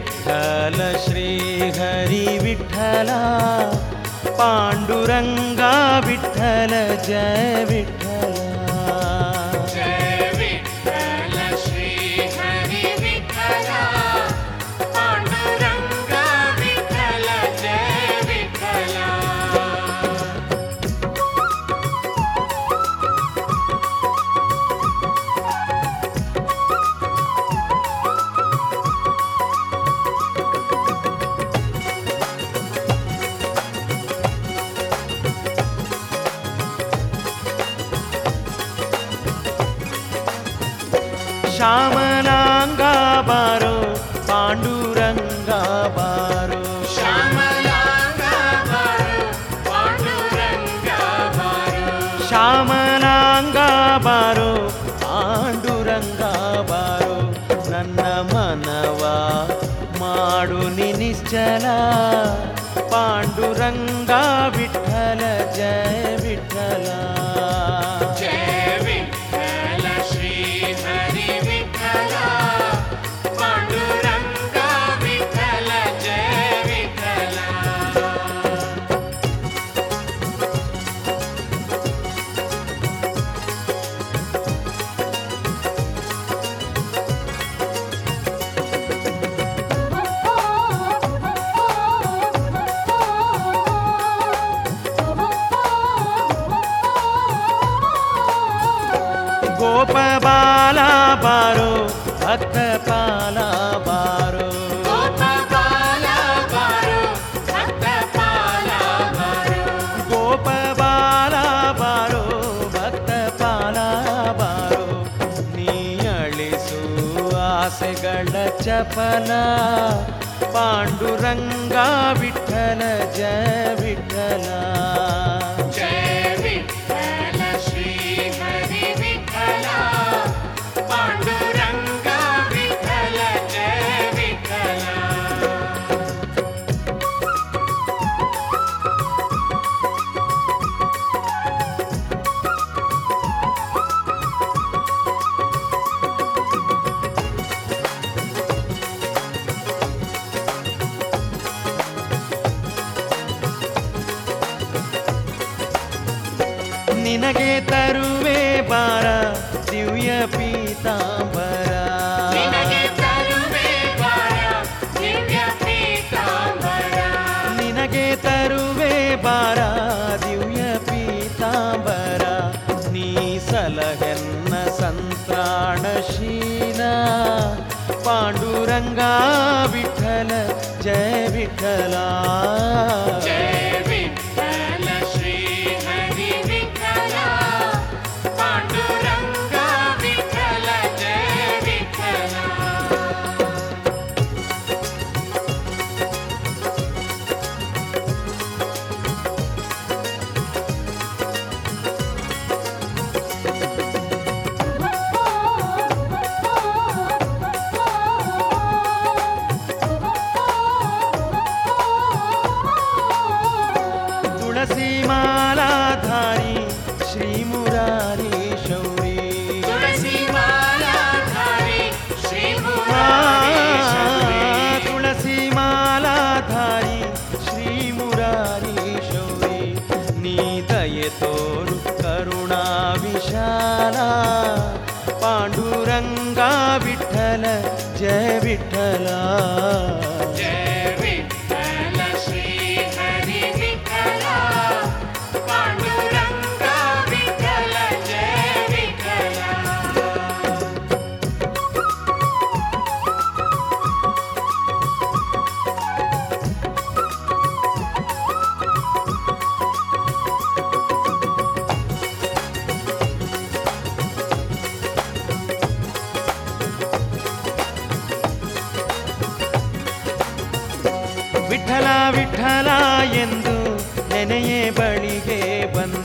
ವಿಠಲ ಶ್ರೀ ಹರಿ ವಿಠಲ ಪಾಂಡುರಂಗ ವಿಠಲ ಜಯ ವಿಠಲ जय विठ्ठल श्री हरि विठ्ठल पांडुरंग विठ्ठल जय विठ्ठल ಶ್ಯಾಮಲಾಂಗ ಬಾರೋ ಪಾಂಡುರಂಗ ಬಾರೋ श्यामलांग बारो पांडुरंग बारो ಶ್ಯಾಮಲಾಂಗ ಬಾರೋ ಪಾಂಡುರಂಗ ಬಾರೋ ನನ್ನ ಮನವ ಮಾಡು ನಿ ನಿಶ್ಚಲ ಪಾಂಡುರಂಗ ವಿಠಲ ಜಯ ವಿಠಲ जय विठ्ठल श्री हरि विठ्ठल पांडुरंग विठ्ठल जय विठ्ठल ಗೋಪ ಬಾಲ ಬಾರೋ ಭಕ್ತ ಪಾಲ ಬಾರೋ गोपबाल बारो भक्तपाल बारो ಗೋಪ ಬಾಲ ಬಾರೋ ಭಕ್ತ ಪಾಲ ಬಾರೋ ನೀ ಅಳಿಸು ಆಸೆಗಳ ಚಪಲ ಪಾಂಡುರಂಗ ವಿಠಲ ಜಯ ವಿಠಲ जय विठ्ठल श्री हरि विठ्ठल पांडुरंग विठ्ठल जय विठ्ठल ನಿನಗೆ ತರುವೆ ಬಾರ ದಿವ್ಯ ಪೀತಾಂಬರ ನಿನಗೆ ತರುವೆ ಬಾರ ದಿವ್ಯ ಪೀತಾಂಬರ ನಿನಗೆ ತರುವೆ ಬಾರ ದಿವ್ಯ ಪೀತಾಂಬರ ನೀ ಸಲಹೆನ್ನ ಸಂತ್ರಾಣಶೀಲ ಪಾಂಡುರಂಗ ವಿಠಲ ಜಯ ವಿಠಲ जय विठ्ठल श्री हरि विठ्ठल पांडुरंग विठ्ठल जय विठ्ठल ತುಳಸಿ ಮಾಲಾಧಾರಿ ಶ್ರೀ ಮುರಾರಿ ಶೌರಿ तुलसी माला धारी श्री ಆ, मुरारी ತುಳಸಿ ಮಾಲಾಧಾರಿ ಶ್ರೀ ಮುರಾರಿ ಶೌರಿ ನೀ ದಯೆ ತೋರು ಕರುಣಾ ವಿಶಾಲ ಪಾಂಡುರಂಗ ವಿಠಲ ಜಯ ವಿಠಲ जय विठ्ठल श्री हरि विठ्ठल पांडुरंग विठ्ठल जय विठ्ठल ವಿಠಲ ವಿಠಲ ಎಂದು ನೆನೆಯೇ ಬಳಿಗೆ ಬಂದ